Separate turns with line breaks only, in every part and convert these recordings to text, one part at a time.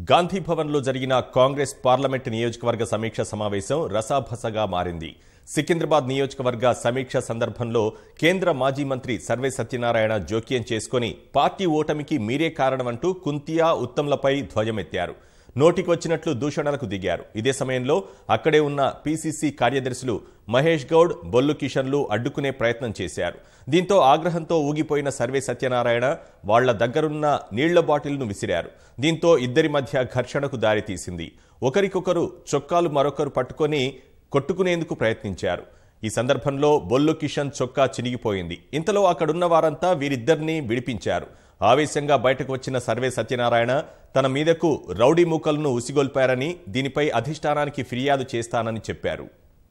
గాంధీ భవన్లో జరిగిన కాంగ్రెస్ పార్లమెంట్ నియోజకవర్గ సమీక్ష సమావేశం రసాభసగా మారింది సికింద్రాబాద్ నియోజకవర్గ సమీక్ష సందర్భంలో కేంద్ర మాజీ మంత్రి సర్వే సత్యనారాయణ జోక్యం చేసుకుని పార్టీ ఓటమికి మీరే కారణమంటూ కుంతియా ఉత్తమ్లపై ధ్వజమెత్తారు నోటికొచ్చినట్లు దూషణలకు దిగారు ఇదే సమయంలో అక్కడే ఉన్న పీసీసీ కార్యదర్శులు మహేష్ గౌడ్ బొల్లు కిషన్లు అడ్డుకునే ప్రయత్నం చేశారు దీంతో ఆగ్రహంతో ఊగిపోయిన సర్వే సత్యనారాయణ వాళ్ల దగ్గరున్న నీళ్ల బాటిల్ను విసిరారు దీంతో ఇద్దరి మధ్య ఘర్షణకు దారితీసింది ఒకరికొకరు చొక్కాలు మరొకరు పట్టుకొని కొట్టుకునేందుకు ప్రయత్నించారు ఈ సందర్భంలో బొల్లు కిషన్ చొక్కా చినిగిపోయింది ఇంతలో అక్కడున్న వారంతా వీరిద్దరినీ విడిపించారు ఆవేశంగా బయటకు వచ్చిన సర్వే సత్యనారాయణ తన మీదకు రౌడీ మూకలను ఉసిగొల్పారని దీనిపై అధిష్టానానికి ఫిర్యాదు చేస్తానని చెప్పారు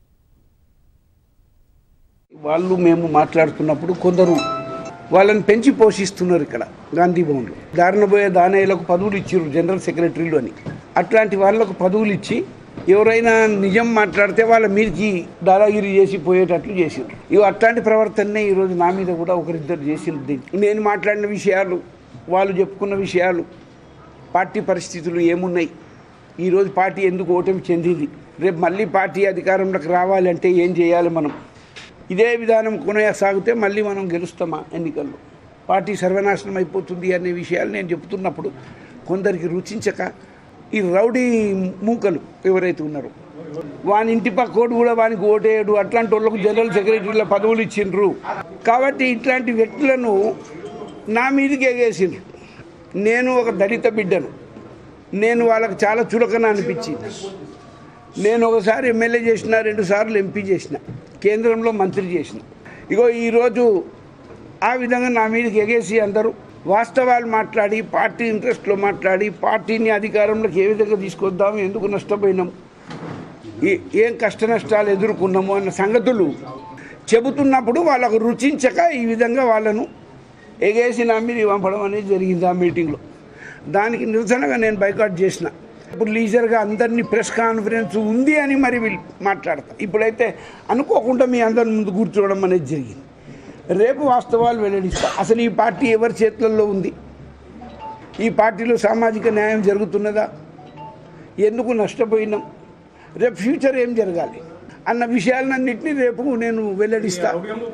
వాళ్ళు మేము మాట్లాడుతున్నప్పుడు కొందరు వాళ్ళని పెంచి పోషిస్తున్నారు ఇక్కడ గాంధీ భవన్లో దారిన పోయే దానయ్యలకు పదవులు ఇచ్చారు జనరల్ సెక్రటరీలు అని అట్లాంటి వాళ్ళకు పదవులు ఇచ్చి ఎవరైనా నిజం మాట్లాడితే వాళ్ళ మీదకి దాదాగిరి చేసి పోయేటట్లు చేసిండ్రు ఇవి అట్లాంటి ప్రవర్తననే ఈరోజు నా మీద కూడా ఒకరిద్దరు చేసింది నేను మాట్లాడిన విషయాలు వాళ్ళు చెప్పుకున్న విషయాలు పార్టీ పరిస్థితులు ఏమున్నాయి ఈరోజు పార్టీ ఎందుకు ఓటమి చెందింది రేపు మళ్ళీ పార్టీ అధికారంలోకి రావాలంటే ఏం చేయాలి మనం ఇదే విధానం కొనసాగితే మళ్ళీ మనం గెలుస్తామా ఎన్నికల్లో పార్టీ సర్వనాశనం అయిపోతుంది అనే విషయాలు నేను చెప్తున్నప్పుడు కొందరికి రుచించక ఈ రౌడీ మూకలు ఎవరైతే ఉన్నారో వాని ఇంటి పక్కోడు కూడా వానికి ఓటేయడు అట్లాంటి వాళ్ళకు జనరల్ సెక్రటరీల పదవులు ఇచ్చిండ్రు కాబట్టి ఇట్లాంటి వ్యక్తులను నా మీదకి ఎగేసిండ్రు నేను ఒక దళిత బిడ్డను నేను వాళ్ళకి చాలా చులకన అనిపించింది నేను ఒకసారి ఎమ్మెల్యే చేసిన రెండు సార్లు ఎంపీ చేసిన కేంద్రంలో మంత్రి చేసిన ఇగో ఈరోజు ఆ విధంగా నా మీదకి ఎగేసి అందరూ వాస్తవాలు మాట్లాడి పార్టీ ఇంట్రెస్ట్లో మాట్లాడి పార్టీని అధికారంలోకి ఏ విధంగా తీసుకొద్దాం ఎందుకు నష్టపోయినాం ఏ- ఏం కష్ట నష్టాలు ఎదుర్కొన్నాము అన్న సంగతులు చెబుతున్నప్పుడు వాళ్ళకు రుచించక ఈ విధంగా వాళ్ళను ఎగేసి నా మీద పంపడం అనేది జరిగింది ఆ మీటింగ్లో దానికి నిరసనగా నేను బైకాట్ చేసిన ఇప్పుడు లీజర్గా అందరినీ ప్రెస్ కాన్ఫరెన్స్ ఉంది అని మరి వీళ్ళు మాట్లాడతా ఇప్పుడైతే అనుకోకుండా మీ అందరి ముందు కూర్చోవడం అనేది జరిగింది రేపు వాస్తవాలు వెల్లడిస్తా అసలు ఈ పార్టీ ఎవరి చేతులలో ఉంది ఈ పార్టీలో సామాజిక న్యాయం జరుగుతున్నదా ఎందుకు నష్టపోయినాం రేపు ఫ్యూచర్ ఏం జరగాలి అన్న విషయాలన్నింటినీ రేపు నేను వెల్లడిస్తా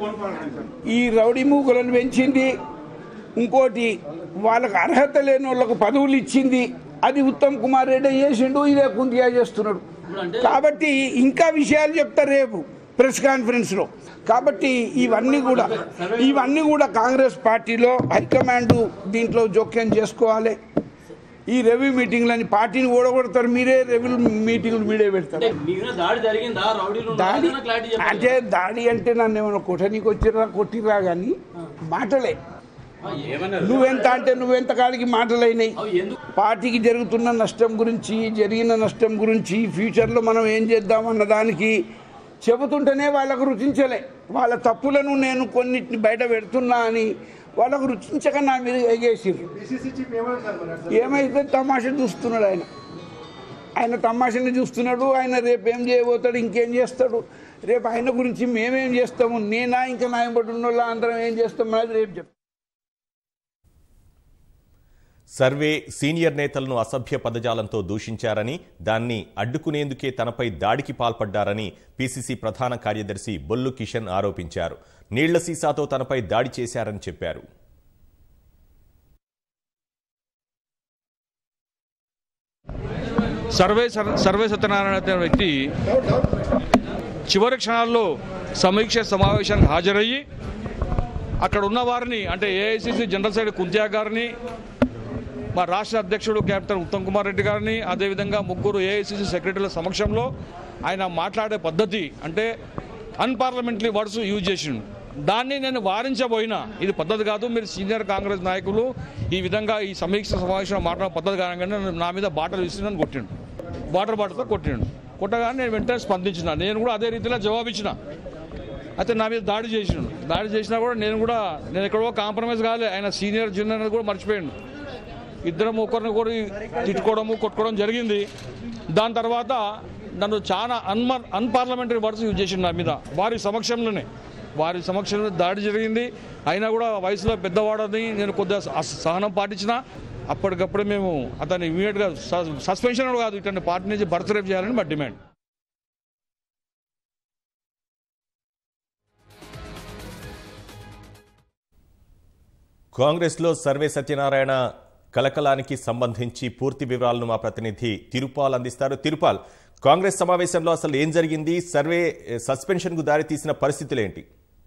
ఈ రౌడీ మూకులను పెంచింది ఇంకోటి వాళ్ళకు అర్హత లేని వాళ్ళకు పదవులు ఇచ్చింది అది ఉత్తమ్ కుమార్ రెడ్డి చేసిండు ఇదే కుంతియా చేస్తున్నాడు కాబట్టి ఇంకా విషయాలు చెప్తా రేపు ప్రెస్ కాన్ఫరెన్స్లో కాబట్టి ఇవన్నీ కూడా ఇవన్నీ కూడా కాంగ్రెస్ పార్టీలో హైకమాండ్ దీంట్లో జోక్యం చేసుకోవాలి ఈ రెవ్యూ మీటింగ్లని పార్టీని ఓడగొడతారు మీరే రెవ్యూ మీటింగ్లు మీరే పెడతారు
మిగిలిన దాడి జరిగిందా రౌడీలు ఉన్నారా?
దాడి
ఏదైనా క్లారిటీ చెప్పండి.
అంటే దాడి అంటే నన్ను ఏమైనా కొట్టనీకి వచ్చిరా కొట్టిరా కానీ మాటలే
ఆ, ఏమన్నారు
నువ్వెంత అంటే నువ్వెంత కాడికి మాటలైనాయి
అవి ఎందుకు
పార్టీకి జరుగుతున్న నష్టం గురించి జరిగిన నష్టం గురించి ఫ్యూచర్లో మనం ఏం చేద్దామన్న దానికి చెబుతుంటేనే వాళ్ళకు రుచించలే వాళ్ళ తప్పులను నేను కొన్నిటిని బయట పెడుతున్నా అని వాళ్ళకు రుచించక నా మీద ఎగేసిర్రు ఏమైతే తమాషా చూస్తున్నాడు ఆయన ఆయన తమాషని చూస్తున్నాడు ఆయన రేపు ఏం చేయబోతాడు ఇంకేం చేస్తాడు రేపు ఆయన గురించి మేమేం చేస్తాము నేనా ఇంకా నాయబడి ఉన్న వాళ్ళ అందరం ఏం చేస్తాం అనేది రేపు చెప్తాం
సర్వే సీనియర్ నేతలను అసభ్య పదజాలంతో దూషించారని దాన్ని అడ్డుకునేందుకే తనపై దాడికి పాల్పడ్డారని పీసీసీ ప్రధాన కార్యదర్శి బొల్లు కిషన్ ఆరోపించారు నీళ్ల సీసాతో తనపై దాడి చేశారని చెప్పారు
సర్వే సర్- సర్వే సత్యనారాయణ అనే వ్యక్తి చివరి క్షణాల్లో సమీక్ష సమావేశానికి హాజరయ్యి అక్కడ ఉన్న వారిని అంటే ఏఐసిసి జనరల్ సెక్రటరీ కుంతియా గారిని మా రాష్ట్ర అధ్యక్షుడు కెప్టెన్ ఉత్తమ్ కుమార్ రెడ్డి గారిని అదేవిధంగా ముగ్గురు ఏఐసిసి సెక్రటరీల సమక్షంలో ఆయన మాట్లాడే పద్ధతి అంటే అన్పార్లమెంటరీ వర్డ్స్ యూజ్ చేసిండు దాన్ని నేను వారించబోయినా ఇది పద్ధతి కాదు మీరు సీనియర్ కాంగ్రెస్ నాయకులు ఈ విధంగా ఈ సమీక్ష సమావేశంలో మాట్లాడే పద్ధతి కాగానే నా మీద బాటలు విసిరినని కొట్టిండు వాటర్ బాటిల్తో కొట్టిండు కొట్టగానే నేను వెంటనే స్పందించిన నేను కూడా అదే రీతిలో జవాబిచ్చిన అయితే నా మీద దాడి చేసిండు దాడి చేసినా కూడా నేను కూడా నేను ఎక్కడో కాంప్రమైజ్ కాలే ఆయన సీనియర్ జూనియర్ అనేది కూడా మర్చిపోయిండు ఇద్దరం ఒకరిని కూడా తిట్టుకోవడము కొట్టుకోవడం జరిగింది దాని తర్వాత నన్ను చాలా అన్మ అన్పార్లమెంటరీ వర్డ్స్ యూజ్ చేసిండు నా మీద వారి సమక్షంలోనే వారి సమక్షంలో దాడి జరిగింది అయినా కూడా వయసులో పెద్దవాడని నేను కొద్దిగా అస- సహనం పాటించిన అప్పటికప్పుడే మేము అతన్ని ఇమీడియట్గా సస్పెన్షన్ కూడా కాదు ఇతన్ని పార్టీ నుంచి బర్తరేప్ చేయాలని మా డిమాండ్
కాంగ్రెస్లో సర్వే సత్యనారాయణ కలకలానికి సంబంధించి పూర్తి వివరాలను మా ప్రతినిధి తిరుపాల్ అందిస్తారు తిరుపాల్ కాంగ్రెస్ సమావేశంలో అసలు ఏం జరిగింది సర్వే సస్పెన్షన్ కు దారి తీసిన పరిస్థితులు ఏంటి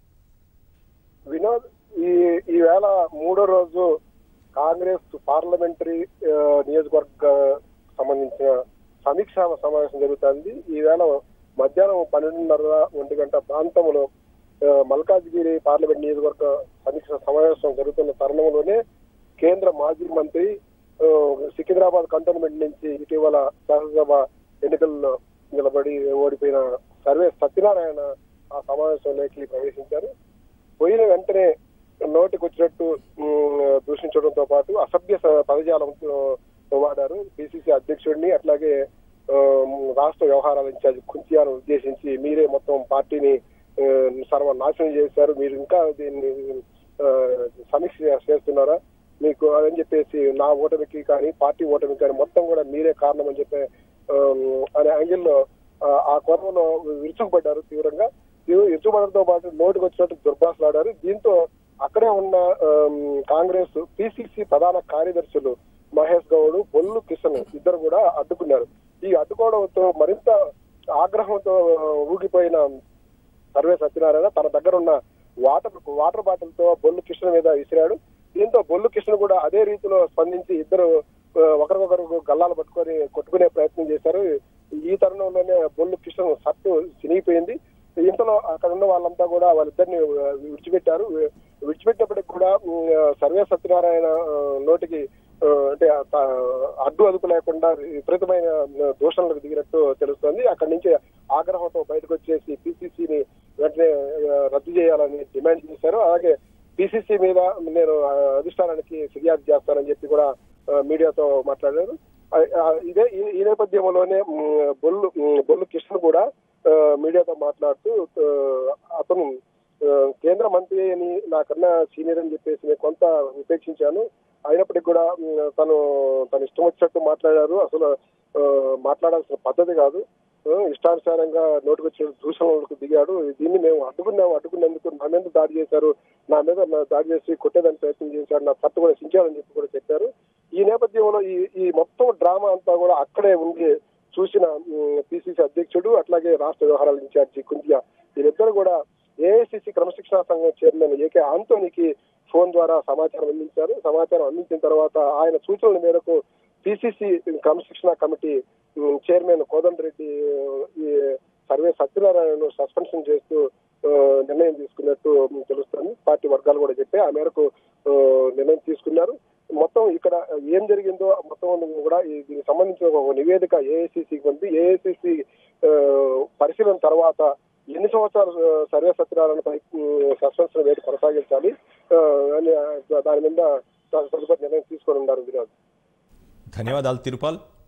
వినోద్ ఈ ఈవేళ మూడో రోజు కాంగ్రెస్ పార్లమెంటరీ ఆ, నియోజకవర్గ సంబంధించిన సమీక్షా సమావేశం జరుగుతుంది ఈవేళ మధ్యాహ్నం పన్నెండున్నర ఒంటి గంట ప్రాంతంలో ఆ, మల్కాజ్గిరి పార్లమెంట్ నియోజకవర్గ సమీక్ష సమావేశం జరుగుతున్న తరుణంలోనే కేంద్ర మాజీ మంత్రి ఆ, సికింద్రాబాద్ కంటోన్మెంట్ నుంచి ఇటీవల శాసనసభ ఎన్నికల్లో నిలబడి ఓడిపోయిన సర్వే సత్యనారాయణ ఆ సమావేశంలోకి ప్రవేశించారు పోయిన వెంటనే నోటికి వచ్చినట్టు ఉమ్, దూషించడంతో పాటు అసభ్య స- పదజాలం ఆ, వాడారు పిసిసి అధ్యక్షుడిని అట్లాగే ఆ, రాష్ట్ర వ్యవహారాల ఇన్ఛార్జ్ కుంతియాను ఉద్దేశించి మీరే మొత్తం పార్టీని ఆ, సర్వనాశనం చేశారు మీరు ఇంకా దీన్ని ఆ, సమీక్ష చేస్తున్నారా మీకు అని చెప్పేసి నా ఓటమికి కానీ పార్టీ ఓటమికి కానీ మొత్తం కూడా మీరే కారణం అని చెప్పే ఆ, అనే యాంగిల్లో ఆ, ఆ కోణంలో విరుచుకుపడ్డారు తీవ్రంగా ఇరుచుబడడంతో పాటు నోటికి వచ్చినట్టు దుర్భాషలాడారు దీంతో అక్కడే ఉన్న ఆమ్, కాంగ్రెస్ పిసిసి ప్రధాన కార్యదర్శులు మహేష్ గౌడ్ బొల్లు కిషన్ ఇద్దరు కూడా అడ్డుకున్నారు ఈ అడ్డుకోవడంతో మరింత ఆగ్రహంతో ఊగిపోయిన సర్వే సత్యనారాయణ తన దగ్గర ఉన్న వాటర్ వాటర్ బాటిల్ తో బొల్లు కిషన్ మీద విసిరాడు దీంతో బొల్లు కిషన్ కూడా అదే రీతిలో స్పందించి ఇద్దరు ఆ, ఒకరికొకరు గల్లాలు పట్టుకొని కొట్టుకునే ప్రయత్నం చేశారు ఈ తరుణంలోనే బొల్లు కిషన్ సత్తు చినిగిపోయింది ఇంతలో అక్కడ ఉన్న వాళ్ళంతా కూడా వాళ్ళిద్దరిని ఆ, విడిచిపెట్టారు వి- విడిచిపెట్టినప్పటికి కూడా ఉమ్, ఆ, సర్వే సత్యనారాయణ ఆ, నోటికి ఆ, అంటే ఆ, త- అడ్డు అదుపు లేకుండా విపరీతమైన ఆ, దూషణలకు దిగినట్టు తెలుస్తోంది అక్కడి నుంచి ఆగ్రహంతో బయటకు వచ్చేసి పిసిసిని వెంటనే ఆ, రద్దు చేయాలని డిమాండ్ చేశారు అలాగే పిసిసి మీద నేను ఆ, అధిష్టానానికి ఫిర్యాదు చేస్తానని చెప్పి కూడా ఆ, మీడియాతో మాట్లాడారు ఆ, ఆ, ఇదే ఈ- ఈ నేపథ్యంలోనే మ్, బొల్లు మ్, బొల్లు కిషన్ కూడా ఆ, మీడియాతో మాట్లాడుతూ ఆ, అతను ఆ, కేంద్ర మంత్రి అని నాకన్నా సీనియర్ అని చెప్పేసి నేను కొంత ఉపేక్షించాను అయినప్పటికీ కూడా మ్, తను తను ఇష్టం వచ్చినట్టు మాట్లాడారు అసలు ఆ, మాట్లాడాల్సిన పద్ధతి కాదు ఆ, ఇష్టానుసారంగా నోటికొచ్చిన దూషణలకు దిగాడు దీన్ని మేము అడ్డుకున్నాము అడ్డుకున్నందుకు నా మీద దాడి చేశారు నా మీద నా దాడి చేసి కొట్టేదానికి ప్రయత్నం చేశారు నా పట్టు కూడా సించారని చెప్పి కూడా చెప్పారు ఈ నేపథ్యంలో ఈ ఈ మొత్తం డ్రామా అంతా కూడా అక్కడే ఉండి చూసిన పిసిసి అధ్యక్షుడు అట్లాగే రాష్ట్ర వ్యవహారాల ఇన్ఛార్జి కుంతియా వీరిద్దరు కూడా ఏఐసిసి క్రమశిక్షణా సంఘం చైర్మన్ ఏకే ఆంటోనికి ఫోన్ ద్వారా సమాచారం అందించారు సమాచారం అందించిన తర్వాత ఆయన సూచనల మేరకు పిసిసి క్రమశిక్షణ committee um, chairman Kodanda Reddy ఈ సర్వే సత్యనారాయణను సస్పెన్షన్ చేస్తూ ఆ, నిర్ణయం తీసుకున్నట్టు తెలుస్తుంది పార్టీ వర్గాలు కూడా చెప్పి ఆ మేరకు ఆ, నిర్ణయం తీసుకున్నారు మొత్తం ఇక్కడ ఏం జరిగిందో మొత్తం కూడా ఈ- దీనికి సంబంధించిన ఒక నివేదిక ఏఐసిసికి పంపి ఏఐసిసి పరిశీలన తర్వాత ఎన్ని సంవత్సరాలు ఆ, సర్వే సత్యనారాయణపై సస్పెన్షన్ వేటు కొనసాగించాలి ఆ, అని ఆ, దాని మీద తదుపరి నిర్ణయం తీసుకొని ఉన్నారు వినోద్
ధన్యవాదాలు తిరుపాల్